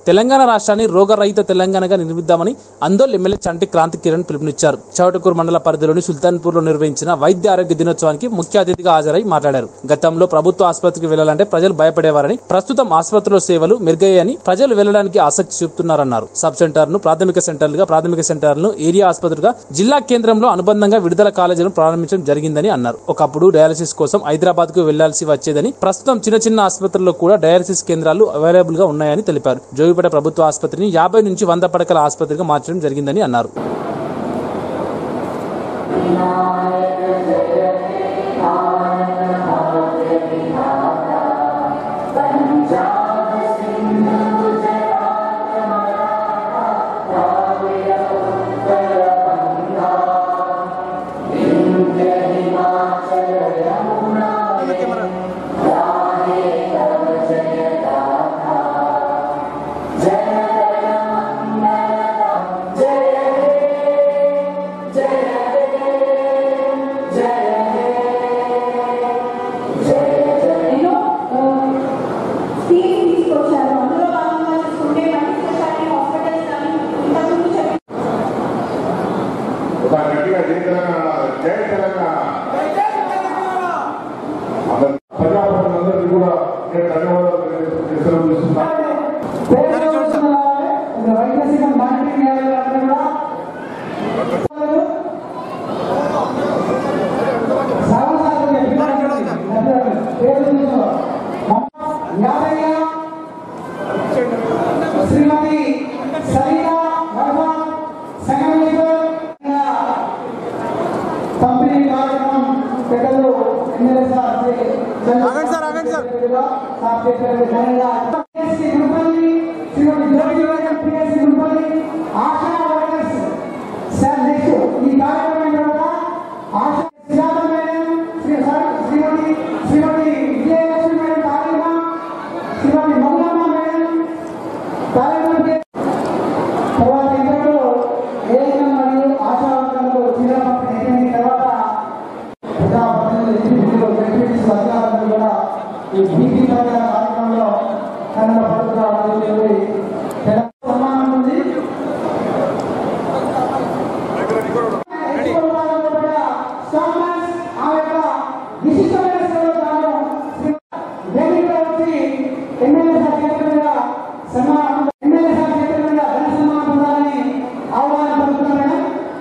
తెలంగాణ రాష్ట్రాన్ని రోగరహిత తెలంగాణగా నిర్మిద్దామని అందోల్ ఎమ్మెల్యే చంటి క్రాంతి కిరణ్ పిలుపునిచ్చారు చౌటకూరు మండల పరిధిలోని సుల్తాన్పూర్ లో నిర్వహించిన వైద్య ఆరోగ్య దినోత్సవానికి ముఖ్య అతిథిగా హాజరై మాట్లాడారు గతంలో ప్రభుత్వ ఆసుపత్రికి వెళ్లాలంటే ప్రజలు భయపడేవారని ప్రస్తుతం ఆసుపత్రిలో సేవలు మెరుగయ్యాయని ప్రజలు వెళ్లడానికి ఆసక్తి చూపుతున్నారన్నారు సబ్ సెంటర్ ను ప్రాథమిక సెంటర్లుగా ప్రాథమిక సెంటర్లను ఏరియా ఆసుపత్రిగా జిల్లా కేంద్రంలో అనుబంధంగా విడుదల కాలేజీలను ప్రారంభించడం జరిగిందని అన్నారు ఒకప్పుడు డయాలసిస్ కోసం హైదరాబాద్ కు వెళ్లాల్సి వచ్చేదని ప్రస్తుతం చిన్న చిన్న ఆసుపత్రుల్లో కూడా డయాలసిస్ కేంద్రాలు అవైలబుల్ గా ఉన్నాయని తెలిపారు జోగిపేట ప్రభుత్వ ఆసుపత్రిని యాభై నుంచి వంద పడకల ఆసుపత్రిగా మార్చడం జరిగిందని అన్నారు ఎన్నో స్కీమ్స్ తీసుకొచ్చారు అందులో భాగంగా చూసుకుంటే మల్టీ స్పెషాలిటీ హాస్పిటల్స్ కానీ ఇంతకుముందు చెప్పిన ఒక గట్టిగా జై తెలంగాణ జై తెలంగాణ అందరు ప్రజాప్రతినిధులందరికీ కూడా నేను ధన్యవాదాలు తెలియజేస్తున్నాను శ్రీమతి సలీనా వర్మ సంగమేశ్వర్ పంపిణీ కార్యక్రమం పెద్దలు ఎమ్మెల్యే సార్ శ్రీ ఆగండి సార్, ఆగండి సార్. సార్ చెప్పారు ఘనంగా పిఎస్సి గురుపల్లి శ్రీమతి జ్యోతి వేగం PSC Gurupalli ASHA workers sir next ఈ కార్యక్రమం తర్వాత Asha Srirama madam Shri sir Shrimati Shrimati Vijayalakshmi madam తారీఖ శ్రీమతి మంగమ్మ మేడం తారీఖ తర్వాత ఇద్దరు ఏఎన్ఎం మరియు ఆశా వర్కర్లు జిల్లా పంపిణీ అయిపోయిన తర్వాత ప్రజాప్రతినిధులు ఎంపీలు ఎంపీటీసీ అధికారులు కూడా ఈ బీపీ ప్రచార కార్యక్రమంలో కన్నడ పడుతున్నారు తెలంగాణ సన్మానం ఉంది స్టాండర్స్ ఆ యొక్క విశిష్టమైన సేవలు తాను వేదికలో వచ్చి ఎమ్మెల్యే సార్ చేతులుగా సన్మానం ఎమ్మెల్యే సార్ చేతులుగా ఘన సన్మానం పొందాలని ఆహ్వానం పలుకుతున్నాను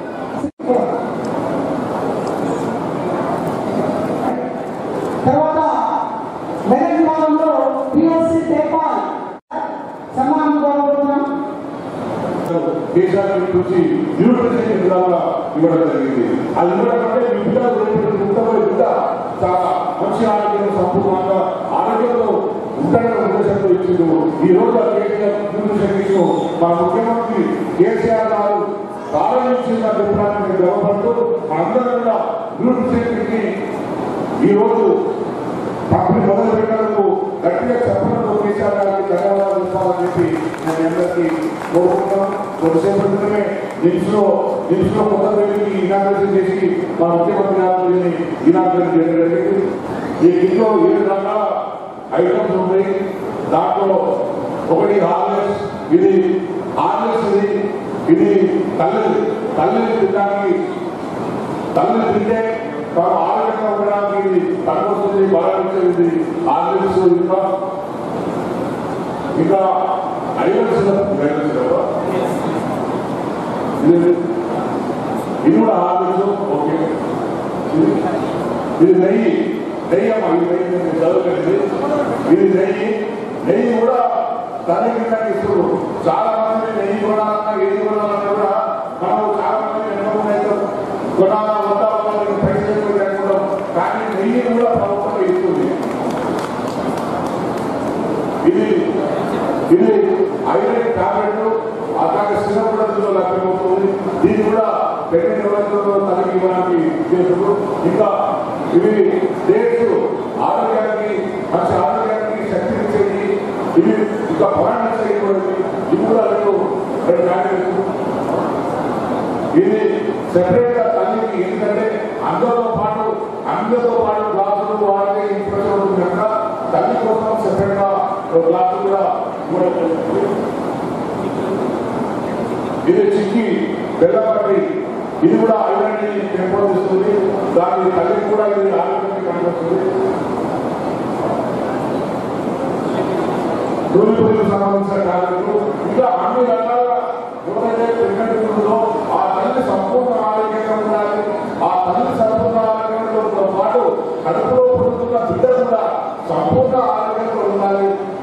తర్వాత మెదక్ విభాగంలో పిఎస్సి టేపాల్ సన్మానం కోరుకుంటున్నాం దేశాన్ని చూసి న్యూట్రిషన్ విధాలుగా ఇవ్వడం జరిగింది అది ఇవ్వడం అంటే మీ పిల్లలు రేపు పుట్టబోయే బిడ్డ చాలా మంచి ఆరోగ్యం సంపూర్ణంగా ఆరోగ్యంతో ఉంటాడని ఉద్దేశంతో ఇచ్చిండు ఈ రోజు ఆ కేసీఆర్ న్యూట్రిషన్ ఇష్యూ మా ముఖ్యమంత్రి కేసీఆర్ గారు ప్రారంభించిన చెప్పడానికి గర్వపడుతూ మనందరం కూడా న్యూట్రిషన్ ని ఈ రోజు పంపిణీ మొదలు పెట్టడానికి గట్టిగా చెప్పడంతో కేసీఆర్ గారికి ధన్యవాదాలు చెప్పాలని చెప్పి నేను అందరికీ కోరుకుంటున్నాను కొద్దిసేపు క్రితమే నిమ్స్లో నిమ్స్లో కొత్త బిల్డింగ్ ఇనాగ్రేషన్ చేసి మా ముఖ్యమంత్రి గారు దీన్ని ఇనాగ్రేషన్ చేయడం జరిగింది ఈ ఇంట్లో ఏడు రకాల ఐటమ్స్ ఉన్నాయి దాంట్లో ఒకటి హార్నెస్ ఇది హార్నెస్ ఇది ఇది తల్లి తల్లిని తినడానికి తల్లిని తింటే తాను ఆరోగ్యంగా ఉండడానికి ఇది తగ్గొస్తుంది బాగా వచ్చేది ఆర్గన్స్ ఇంకా ఇంకా ఐరన్స్ ఇది ఇది కూడా ఆర్గన్స్ ఓకే ఇది- ఇది నెయ్యి నెయ్యి అమ్మా ఇది నెయ్యి నేను చదవలేదు ఇది నెయ్యి నెయ్యి కూడా తల్లి కిందకి ఇస్తారు చాలా మంది నెయ్యి కొనాలన్నా ఏది కొనాలన్నా కూడా మనం చాలా మంది ఎన్నో కొనాలా వద్దా వాళ్ళకి పైసలు లేకుండా కానీ నెయ్యి కూడా ప్రభుత్వం ఇస్తుంది ఇది ఇది ఐరన్ టాబ్లెట్ అలాగే సిరప్ కూడా దీనిలో లభ్యమవుతుంది దీన్ని కూడా పెళ్లి నిబంధనలో తనకి ఇవ్వడానికి ఉద్దేశం ఇంకా ఇవి డేట్స్ ఆరోగ్యానికి మంచి ఆరోగ్యానికి శక్తినిచ్చేది ఇవి ఇంకా పోరాటం చేయకూడదు ఇవి కూడా రెండు రెండు టాబ్లెట్స్ ఇది సెపరేట్ గా తల్లికి ఎందుకంటే అందరితో పాటు అందరితో పాటు గ్లాసులు వాడితే ఇన్ఫెక్షన్ ఉంటుంది కనుక తల్లి కోసం సెపరేట్ గా ఒక గ్లాసు కూడా ఇవ్వడం జరుగుతుంది. ఇది చిక్కి బెల్లపట్టి ఇది కూడా ఐరన్ని పెంపొందిస్తుంది దాని తల్లికి కూడా ఇది ఆరోగ్యాన్ని కనిపిస్తుంది దూరిపూడికి సంబంధించిన కార్యక్రమాలు ఇంకా అన్ని రకాల ఎవరైతే ప్రెగ్నెంట్ ఉందో ఆ తల్లి సంపూర్ణ ఆరోగ్యంగా ఉండాలి ఆ తల్లి సంపూర్ణ ఆరోగ్యంతో పాటు కడుపులో పుడుతున్న బిడ్డ కూడా సంపూర్ణ